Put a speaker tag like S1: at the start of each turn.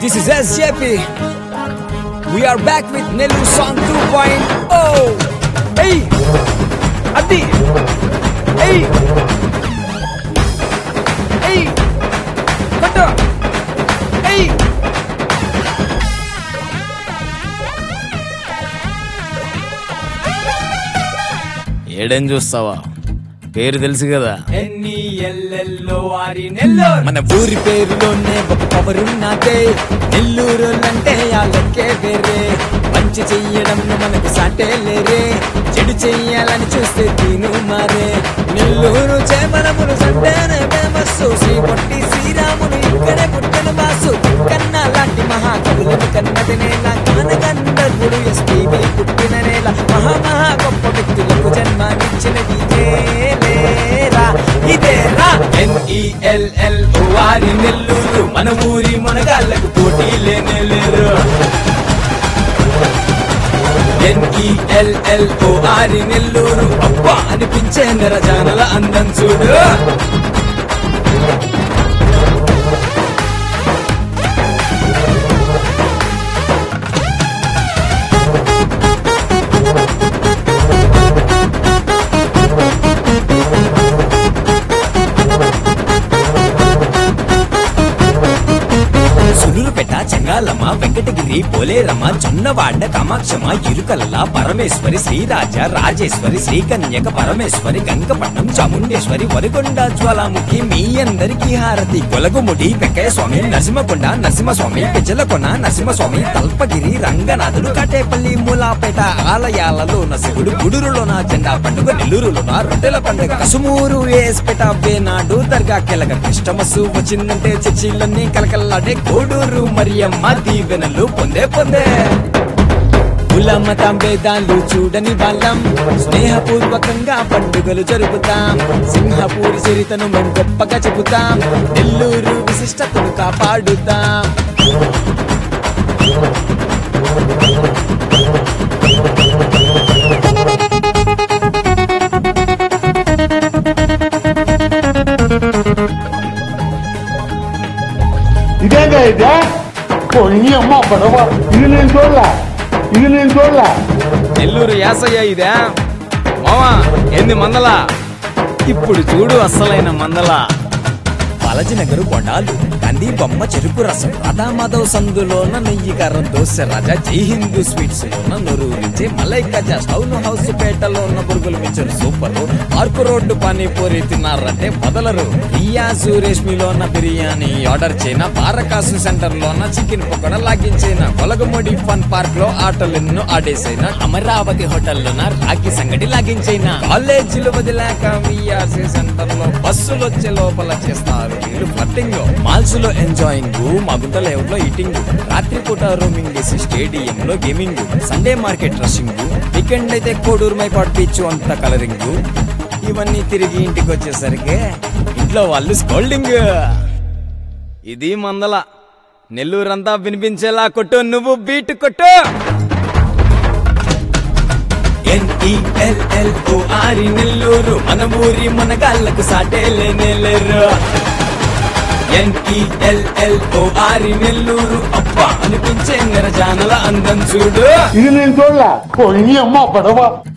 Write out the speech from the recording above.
S1: This is SJP. We are back with Nelu Song 2.0. Hey! Adi! Hey! Hey! Kata! Hey! ఏడేం చూస్తావా పేరు తెలుసు కదా మన ఊరి పేరులోనే ఒక పవర్ ఉన్నదే నెల్లూరు అంటే వాళ్ళకే వేరే మంచి చెయ్యడం మనకు సాటే లేరే చెడు చెయ్యాలని చూస్తే తీను మారే నెల్లూరు చేమలములు సంటేనే ఫేమస్ శ్రీ పొట్టి శ్రీరాములు ఇక్కడే పుట్టిన బాసు కన్నా లాంటి మహాకవులను కన్నది నేల కానగంధర్వుడు ఎస్పీబీ పుట్టిన నేల మహా మహా గొప్ప వ్యక్తులకు జన్మనిచ్చినది ఇదేలేరా ఇదేరా ఎన్ఈఎల్ఎల్ వారి నెల్లూరు మన ఊరి మనగాళ్ళకు పోటీ లేనే లేరు ఎన్ఈఎల్ఎల్ ఆరి నెల్లూరు అబ్బా అనిపించే నిరజానల అందం చూడు సులురుపేట చెంగాలమ్మ వెంకటగిరి పోలేరమ్మ జొన్నవాడ కామాక్షమ్మ ఇరుకలల పరమేశ్వరి శ్రీరాజ రాజేశ్వరి శ్రీకన్యక పరమేశ్వరి గంగపట్నం చాముండేశ్వరి వరిగొండ జ్వాలాముఖి మీ అందరికీ హారతి కొలగుముడి వెంకయ్య స్వామి నరసింహకొండ నరసింహస్వామి పెజలకొన నరసింహస్వామి తల్పగిరి రంగనాథుడు కటేపల్లి మూలాపేట ఆలయాలలో శివుడు గుడురులోన జెండా పండుగ నెల్లూరులోన రొట్టెల పండుగ కసుమూరు ఏస్పేట వేనాడు దర్గా కెలగ కష్టమస్సు వచ్చిందంటే చర్చిలన్నీ కలకల్లాడే కోడూరు మరియమ్మ దీవెనలు పొందే పొందే కుల మతం భేదాలు చూడని వాళ్ళం స్నేహపూర్వకంగా పండుగలు జరుపుతాం సింహపూరి చరితను మేము గొప్పగా చెబుతాం నెల్లూరు విశిష్టతను కాపాడుతాం
S2: ఇదేగా ఇదే పోయి అమ్మ పడవ ఇది నేను చూడలే ఇది నేను చూడలే
S1: నెల్లూరు యాసయ్య ఇదే మావా ఎన్ని మందలా ఇప్పుడు చూడు అస్సలైన మందలా బాలాజీనగర్ బొండాలు గాంధీ బొమ్మ చెరుకు రసం రాధామాధవ్ సందులోన నెయ్యి కారం దోశ రాజా జై హిందూ స్వీట్స్ లోన నొరూరించే మలై కజా టౌన్ హౌస్ పేటలో ఉన్న బురుగులు మించిన సూపర్ ఆర్కు రోడ్డు పానీపూరి తిన్నారంటే మొదలరు రియాసు రేష్మిలోన బిర్యానీ ఆర్డర్ చేయన బారకాసు సెంటర్ లోన చికెన్ పకోడా లాగించిన కొలగమూడి ఫన్ పార్క్ లో ఆటలు ఎన్నో ఆడేసైన అమరావతి హోటల్లోన రాగి సంగటి లాగించైన కాలేజీలు వదిలాక విఆర్సీ సెంటర్ లో బస్సులు వచ్చే లోపల చేస్తారు వీళ్ళు ఫ్లట్టింగ్ మాల్స్ లో ఎంజాయింగ్ మా గుంట లేఅవుట్ లో ఈటింగ్ రాత్రిపూట రోమింగ్ చేసి స్టేడియం లో gaming Sunday market rushing weekend అయితే కోడూరు మైపాడ్ బీచ్ అంతా కలరింగ్ ఇవన్నీ తిరిగి ఇంటికి వచ్చేసరికి ఇంట్లో వాళ్ళు స్కోల్డింగ్ ఇది మందల నెల్లూరంతా వినిపించేలా కొట్టు నువ్వు బీట్ కొట్టు ఎన్ఈఎల్ఎల్ఓఆరి నెల్లూరు మన ఊరి మన గాళ్ళకు సాటే లేనే లేరు ఎన్ఈఎల్ఎల్ఓఆరి నెల్లూరు అబ్బా అనిపించే నిరజానల అందం చూడు
S2: ఇది నేను చూడలే పోయి అమ్మ పడవ